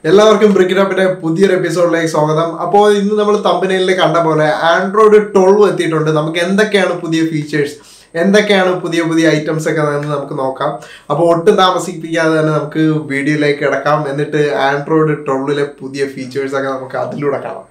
എല്ലാവർക്കും ബ്രിക്കിനപ്പിന്റെ പുതിയൊരു എപ്പിസോഡിലേക്ക് സ്വാഗതം അപ്പോൾ ഇന്ന് നമ്മൾ തമ്പനയിൽ കണ്ട പോലെ ആൻഡ്രോയിഡ് ട്വൽവ് എത്തിയിട്ടുണ്ട് നമുക്ക് എന്തൊക്കെയാണ് പുതിയ ഫീച്ചേഴ്സ് എന്തൊക്കെയാണ് പുതിയ പുതിയ ഐറ്റംസ് ഒക്കെ എന്ന് നമുക്ക് നോക്കാം അപ്പോൾ ഒട്ടും താമസിപ്പിക്കാതെ തന്നെ നമുക്ക് വീഡിയോയിലേക്ക് കിടക്കാം എന്നിട്ട് ആൻഡ്രോയിഡ് ട്വൽവിലെ പുതിയ ഫീച്ചേഴ്സ് ഒക്കെ നമുക്ക് അതിലൂടെ കാണാം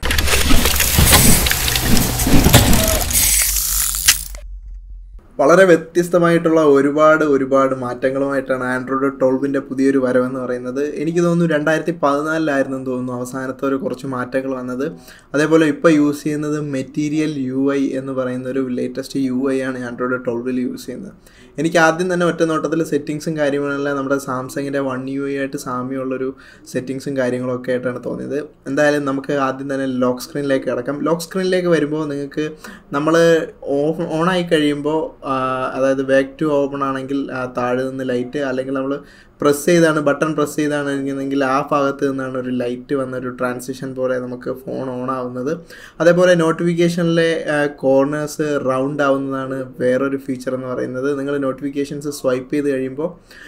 വളരെ വ്യത്യസ്തമായിട്ടുള്ള ഒരുപാട് ഒരുപാട് മാറ്റങ്ങളുമായിട്ടാണ് ആൻഡ്രോയിഡ് ട്വൽവിൻ്റെ പുതിയൊരു വരവെന്ന് പറയുന്നത് എനിക്ക് തോന്നുന്നു രണ്ടായിരത്തി പതിനാലിലായിരുന്നു തോന്നുന്നു അവസാനത്തെ ഒരു കുറച്ച് മാറ്റങ്ങൾ വന്നത് അതേപോലെ ഇപ്പോൾ യൂസ് ചെയ്യുന്നത് മെറ്റീരിയൽ യു ഐ എന്ന് പറയുന്ന ഒരു ലേറ്റസ്റ്റ് യു ഐ ആണ് ആൻഡ്രോയിഡ് ട്വൽവിൽ യൂസ് ചെയ്യുന്നത് എനിക്ക് ആദ്യം തന്നെ ഒറ്റ നോട്ടത്തിൽ സെറ്റിങ്സും കാര്യങ്ങളെല്ലാം നമ്മുടെ സാംസങ്ങിൻ്റെ വൺ യു ഐ ആയിട്ട് സാമ്യമുള്ളൊരു സെറ്റിങ്സും കാര്യങ്ങളും ഒക്കെ ആയിട്ടാണ് തോന്നിയത് എന്തായാലും നമുക്ക് ആദ്യം തന്നെ ലോക്ക് സ്ക്രീനിലേക്ക് കിടക്കാം ലോക്ക് സ്ക്രീനിലേക്ക് വരുമ്പോൾ നിങ്ങൾക്ക് നമ്മൾ ഓഫ് ഓണായി കഴിയുമ്പോൾ അതായത് ബാക്ക് ടു ഓപ്പൺ ആണെങ്കിൽ ആ താഴെ നിന്ന് ലൈറ്റ് അല്ലെങ്കിൽ നമ്മൾ പ്രസ് ചെയ്താണ് ബട്ടൺ പ്രസ് ചെയ്താണ് ഇരിക്കുന്നതെങ്കിൽ ആ ഭാഗത്ത് നിന്നാണ് ഒരു ലൈറ്റ് വന്ന ഒരു ട്രാൻസിഷൻ പോലെ നമുക്ക് ഫോൺ ഓൺ ആവുന്നത് അതേപോലെ നോട്ടിഫിക്കേഷനിലെ കോർണേഴ്സ് റൗണ്ട് ആവുന്നതാണ് വേറൊരു ഫീച്ചർ എന്ന് പറയുന്നത് നിങ്ങൾ നോട്ടിഫിക്കേഷൻസ് സ്വൈപ്പ് ചെയ്ത് കഴിയുമ്പോൾ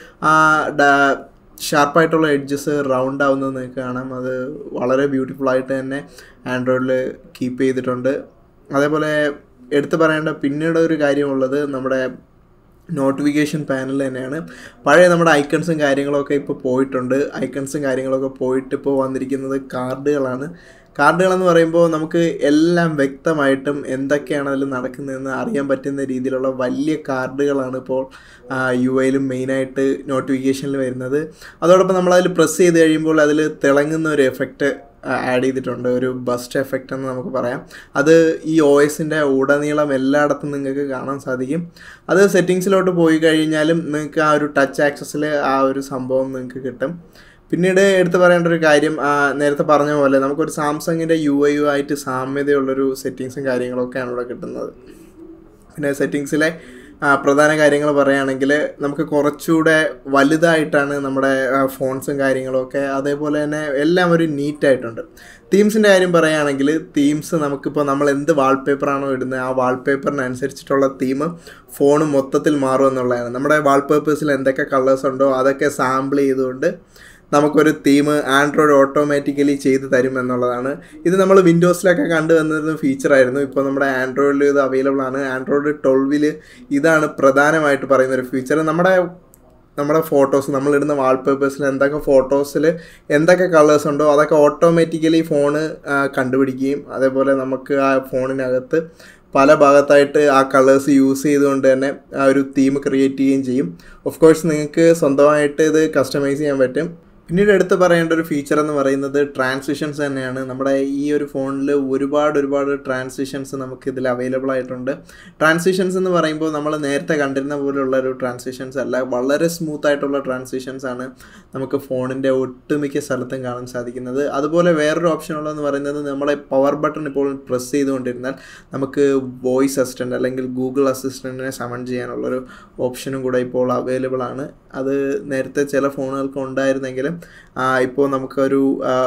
ഷാർപ്പായിട്ടുള്ള എഡ്ജസ് റൗണ്ട് ആവുന്നത് നിങ്ങൾക്ക് കാണാം അത് വളരെ ബ്യൂട്ടിഫുൾ ആയിട്ട് തന്നെ ആൻഡ്രോയിഡിൽ കീപ്പ് ചെയ്തിട്ടുണ്ട് അതേപോലെ എടുത്തു പറയേണ്ട പിന്നീട് ഒരു കാര്യമുള്ളത് നമ്മുടെ നോട്ടിഫിക്കേഷൻ പാനൽ തന്നെയാണ് പഴയ നമ്മുടെ ഐക്കൺസും കാര്യങ്ങളൊക്കെ ഇപ്പോൾ പോയിട്ടുണ്ട് ഐക്കൺസും കാര്യങ്ങളൊക്കെ പോയിട്ട് ഇപ്പോൾ വന്നിരിക്കുന്നത് കാർഡുകളാണ് കാർഡുകളെന്ന് പറയുമ്പോൾ നമുക്ക് എല്ലാം വ്യക്തമായിട്ടും എന്തൊക്കെയാണ് അതിൽ നടക്കുന്നതെന്ന് അറിയാൻ പറ്റുന്ന രീതിയിലുള്ള വലിയ കാർഡുകളാണ് ഇപ്പോൾ യു ഐയിലും മെയിനായിട്ട് നോട്ടിഫിക്കേഷനിൽ വരുന്നത് അതോടൊപ്പം നമ്മളതിൽ പ്രസ് ചെയ്ത് കഴിയുമ്പോൾ അതിൽ തിളങ്ങുന്ന ഒരു എഫക്റ്റ് ആഡ് ചെയ്തിട്ടുണ്ട് ഒരു ബസ്റ്റ് എഫക്റ്റ് എന്ന് നമുക്ക് പറയാം അത് ഈ ഒ എസിൻ്റെ ഉടനീളം എല്ലായിടത്തും നിങ്ങൾക്ക് കാണാൻ സാധിക്കും അത് സെറ്റിങ്സിലോട്ട് പോയി കഴിഞ്ഞാലും നിങ്ങൾക്ക് ആ ഒരു ടച്ച് ആക്സസിൽ ആ ഒരു സംഭവം നിങ്ങൾക്ക് കിട്ടും പിന്നീട് എടുത്തു പറയേണ്ട ഒരു കാര്യം നേരത്തെ പറഞ്ഞ പോലെ നമുക്കൊരു സാംസങ്ങിൻ്റെ യു ഐ യു ആയിട്ട് സാമ്യതയുള്ളൊരു സെറ്റിങ്സും കാര്യങ്ങളൊക്കെയാണ് ഇവിടെ കിട്ടുന്നത് പിന്നെ സെറ്റിങ്സിലെ പ്രധാന കാര്യങ്ങൾ പറയുകയാണെങ്കിൽ നമുക്ക് കുറച്ചുകൂടെ വലുതായിട്ടാണ് നമ്മുടെ ഫോൺസും കാര്യങ്ങളൊക്കെ അതേപോലെ തന്നെ എല്ലാം ഒരു നീറ്റായിട്ടുണ്ട് തീംസിൻ്റെ കാര്യം പറയുകയാണെങ്കിൽ തീംസ് നമുക്കിപ്പോൾ നമ്മൾ എന്ത് വാൾപേപ്പറാണോ ഇടുന്നത് ആ വാൾപേപ്പറിനനുസരിച്ചിട്ടുള്ള തീം ഫോൺ മൊത്തത്തിൽ മാറും എന്നുള്ളതാണ് നമ്മുടെ വാൾപേപ്പേഴ്സിൽ എന്തൊക്കെ കളേഴ്സ് ഉണ്ടോ അതൊക്കെ സാമ്പിൾ ചെയ്തുകൊണ്ട് നമുക്കൊരു തീം ആൻഡ്രോയിഡ് ഓട്ടോമാറ്റിക്കലി ചെയ്ത് തരും എന്നുള്ളതാണ് ഇത് നമ്മൾ വിൻഡോസിലൊക്കെ കണ്ടുവന്നിരുന്ന ഫീച്ചറായിരുന്നു ഇപ്പോൾ നമ്മുടെ ആൻഡ്രോയിഡിൽ ഇത് അവൈലബിൾ ആണ് ആൻഡ്രോയിഡ് ട്വൽവിൽ ഇതാണ് പ്രധാനമായിട്ട് പറയുന്ന ഒരു ഫീച്ചർ നമ്മുടെ നമ്മുടെ ഫോട്ടോസ് നമ്മളിടുന്ന വാൾപേപ്പേഴ്സിൽ എന്തൊക്കെ ഫോട്ടോസിൽ എന്തൊക്കെ കളേഴ്സ് ഉണ്ടോ അതൊക്കെ ഓട്ടോമാറ്റിക്കലി ഫോണ് കണ്ടുപിടിക്കുകയും അതേപോലെ നമുക്ക് ആ ഫോണിനകത്ത് പല ഭാഗത്തായിട്ട് ആ കളേഴ്സ് യൂസ് ചെയ്തുകൊണ്ട് തന്നെ ആ ഒരു തീം ക്രിയേറ്റ് ചെയ്യുകയും ചെയ്യും ഓഫ് കോഴ്സ് നിങ്ങൾക്ക് സ്വന്തമായിട്ട് ഇത് കസ്റ്റമൈസ് ചെയ്യാൻ പറ്റും പിന്നീട് എടുത്ത് പറയേണ്ട ഒരു ഫീച്ചർ എന്ന് പറയുന്നത് ട്രാൻസിഷൻസ് തന്നെയാണ് നമ്മുടെ ഈ ഒരു ഫോണിൽ ഒരുപാട് ഒരുപാട് ട്രാൻസിഷൻസ് നമുക്ക് ഇതിൽ അവൈലബിൾ ആയിട്ടുണ്ട് ട്രാൻസിഷൻസ് എന്ന് പറയുമ്പോൾ നമ്മൾ നേരത്തെ കണ്ടിരുന്ന പോലുള്ള ഒരു ട്രാൻസിഷൻസ് അല്ല വളരെ സ്മൂത്ത് ആയിട്ടുള്ള ട്രാൻസിഷൻസ് ആണ് നമുക്ക് ഫോണിൻ്റെ ഒട്ടുമിക്ക സ്ഥലത്തും കാണാൻ സാധിക്കുന്നത് അതുപോലെ വേറൊരു ഓപ്ഷൻ ഉള്ളതെന്ന് പറയുന്നത് നമ്മളെ പവർ ബട്ടൺ ഇപ്പോൾ പ്രസ് ചെയ്തുകൊണ്ടിരുന്നാൽ നമുക്ക് വോയിസ് അസിസ്റ്റൻ്റ് അല്ലെങ്കിൽ ഗൂഗിൾ അസിസ്റ്റൻറ്റിനെ സമൺ ചെയ്യാനുള്ളൊരു ഓപ്ഷനും കൂടെ ഇപ്പോൾ അവൈലബിൾ ആണ് അത് നേരത്തെ ചില ഫോണുകൾക്ക് ഉണ്ടായിരുന്നെങ്കിലും ഇപ്പോൾ നമുക്കൊരു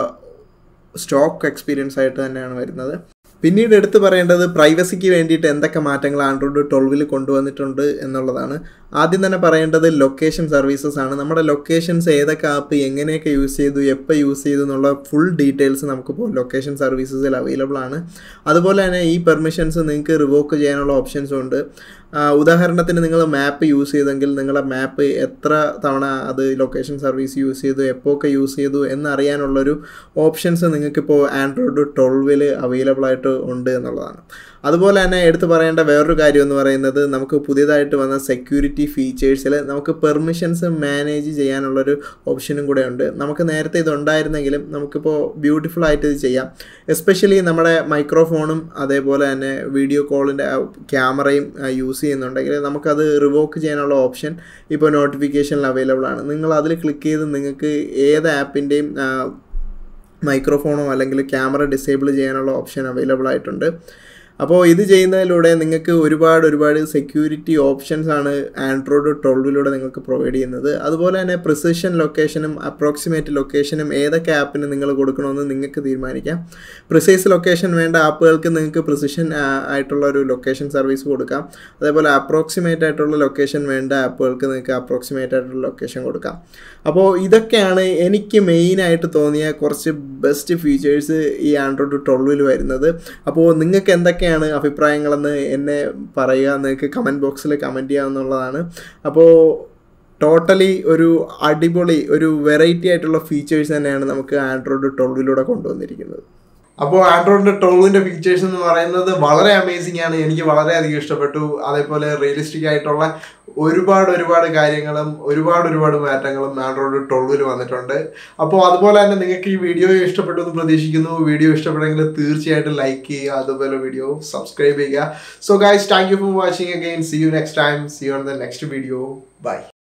സ്റ്റോക്ക് എക്സ്പീരിയൻസ് ആയിട്ട് തന്നെയാണ് വരുന്നത് പിന്നീട് എടുത്തു പറയേണ്ടത് പ്രൈവസിക്ക് വേണ്ടിയിട്ട് എന്തൊക്കെ മാറ്റങ്ങൾ ആൻഡ്രോയിഡ് ട്വൽവിൽ കൊണ്ടുവന്നിട്ടുണ്ട് എന്നുള്ളതാണ് ആദ്യം തന്നെ പറയേണ്ടത് ലൊക്കേഷൻ സർവീസസ് ആണ് നമ്മുടെ ലൊക്കേഷൻസ് ഏതൊക്കെ ആപ്പ് എങ്ങനെയൊക്കെ യൂസ് ചെയ്തു എപ്പോൾ യൂസ് ചെയ്തു എന്നുള്ള ഫുൾ ഡീറ്റെയിൽസ് നമുക്കിപ്പോൾ ലൊക്കേഷൻ സർവീസസിൽ അവൈലബിൾ ആണ് അതുപോലെ തന്നെ ഈ പെർമിഷൻസ് നിങ്ങൾക്ക് റിവോക്ക് ചെയ്യാനുള്ള ഓപ്ഷൻസും ഉണ്ട് ഉദാഹരണത്തിന് നിങ്ങൾ മാപ്പ് യൂസ് ചെയ്തെങ്കിൽ നിങ്ങളുടെ മാപ്പ് എത്ര തവണ അത് ലൊക്കേഷൻ സർവീസ് യൂസ് ചെയ്തു എപ്പോൾ ഒക്കെ യൂസ് ചെയ്തു എന്നറിയാനുള്ളൊരു ഓപ്ഷൻസ് നിങ്ങൾക്കിപ്പോൾ ആൻഡ്രോയിഡ് ട്വൽവിൽ അവൈലബിൾ ആയിട്ട് ഉണ്ട് എന്നുള്ളതാണ് അതുപോലെ തന്നെ എടുത്തു പറയേണ്ട വേറൊരു കാര്യം എന്ന് പറയുന്നത് നമുക്ക് പുതിയതായിട്ട് വന്ന സെക്യൂരിറ്റി ഫീച്ചേഴ്സിൽ നമുക്ക് പെർമിഷൻസ് മാനേജ് ചെയ്യാനുള്ളൊരു ഓപ്ഷനും കൂടെ ഉണ്ട് നമുക്ക് നേരത്തെ ഇതുണ്ടായിരുന്നെങ്കിലും നമുക്കിപ്പോൾ ബ്യൂട്ടിഫുൾ ആയിട്ട് ഇത് ചെയ്യാം എസ്പെഷ്യലി നമ്മുടെ മൈക്രോഫോണും അതേപോലെ തന്നെ വീഡിയോ കോളിൻ്റെ ക്യാമറയും യൂസ് ചെയ്യുന്നുണ്ടെങ്കിൽ നമുക്കത് റിവോക്ക് ചെയ്യാനുള്ള ഓപ്ഷൻ ഇപ്പോൾ നോട്ടിഫിക്കേഷനിൽ അവൈലബിൾ ആണ് നിങ്ങൾ അതിൽ ക്ലിക്ക് ചെയ്ത് നിങ്ങൾക്ക് ഏത് ആപ്പിൻ്റെയും മൈക്രോഫോണോ അല്ലെങ്കിൽ ക്യാമറ ഡിസേബിൾ ചെയ്യാനുള്ള ഓപ്ഷൻ അവൈലബിൾ ആയിട്ടുണ്ട് അപ്പോൾ ഇത് ചെയ്യുന്നതിലൂടെ നിങ്ങൾക്ക് ഒരുപാട് ഒരുപാട് സെക്യൂരിറ്റി ഓപ്ഷൻസ് ആണ് ആൻഡ്രോയിഡ് ട്വൽവിലൂടെ നിങ്ങൾക്ക് പ്രൊവൈഡ് ചെയ്യുന്നത് അതുപോലെ തന്നെ പ്രിസിഷൻ ലൊക്കേഷനും അപ്രോക്സിമേറ്റ് ലൊക്കേഷനും ഏതൊക്കെ ആപ്പിന് നിങ്ങൾ കൊടുക്കണമെന്ന് നിങ്ങൾക്ക് തീരുമാനിക്കാം പ്രിസൈസ് ലൊക്കേഷൻ വേണ്ട ആപ്പുകൾക്ക് നിങ്ങൾക്ക് പ്രിസിഷൻ ആയിട്ടുള്ള ഒരു ലൊക്കേഷൻ സർവീസ് കൊടുക്കാം അതേപോലെ അപ്രോക്സിമേറ്റ് ആയിട്ടുള്ള ലൊക്കേഷൻ വേണ്ട ആപ്പുകൾക്ക് നിങ്ങൾക്ക് അപ്രോക്സിമേറ്റ് ആയിട്ടുള്ള ലൊക്കേഷൻ കൊടുക്കാം അപ്പോൾ ഇതൊക്കെയാണ് എനിക്ക് മെയിനായിട്ട് തോന്നിയ കുറച്ച് ബെസ്റ്റ് ഫീച്ചേഴ്സ് ഈ ആൻഡ്രോയിഡ് ട്വൽവിൽ വരുന്നത് അപ്പോൾ നിങ്ങൾക്ക് എന്തൊക്കെയാണ് അഭിപ്രായങ്ങളെന്ന് എന്നെ പറയുക നിങ്ങൾക്ക് കമൻറ്റ് ബോക്സിൽ കമൻറ്റ് ചെയ്യാവുന്നതാണ് അപ്പോൾ ടോട്ടലി ഒരു അടിപൊളി ഒരു വെറൈറ്റി ആയിട്ടുള്ള ഫീച്ചേഴ്സ് തന്നെയാണ് നമുക്ക് ആൻഡ്രോയിഡ് ട്വൽവിലൂടെ കൊണ്ടുവന്നിരിക്കുന്നത് അപ്പോൾ ആൻഡ്രോയിഡിൻ്റെ ട്വൽവിൻ്റെ ഫീച്ചേഴ്സ് എന്ന് പറയുന്നത് വളരെ അമേസിംഗ് ആണ് എനിക്ക് വളരെയധികം ഇഷ്ടപ്പെട്ടു അതേപോലെ റിയലിസ്റ്റിക് ആയിട്ടുള്ള ഒരുപാട് ഒരുപാട് കാര്യങ്ങളും ഒരുപാട് ഒരുപാട് മാറ്റങ്ങളും ആൻഡ്രോയിഡ് ട്വൽവിൽ വന്നിട്ടുണ്ട് അപ്പോൾ അതുപോലെ തന്നെ നിങ്ങൾക്ക് ഈ വീഡിയോ ഇഷ്ടപ്പെട്ടു എന്ന് പ്രതീക്ഷിക്കുന്നു വീഡിയോ ഇഷ്ടപ്പെട്ടെങ്കിൽ തീർച്ചയായിട്ടും ലൈക്ക് ചെയ്യുക അതുപോലെ വീഡിയോ സബ്സ്ക്രൈബ് ചെയ്യുക so guys thank you for watching again see you next time see you on the next video by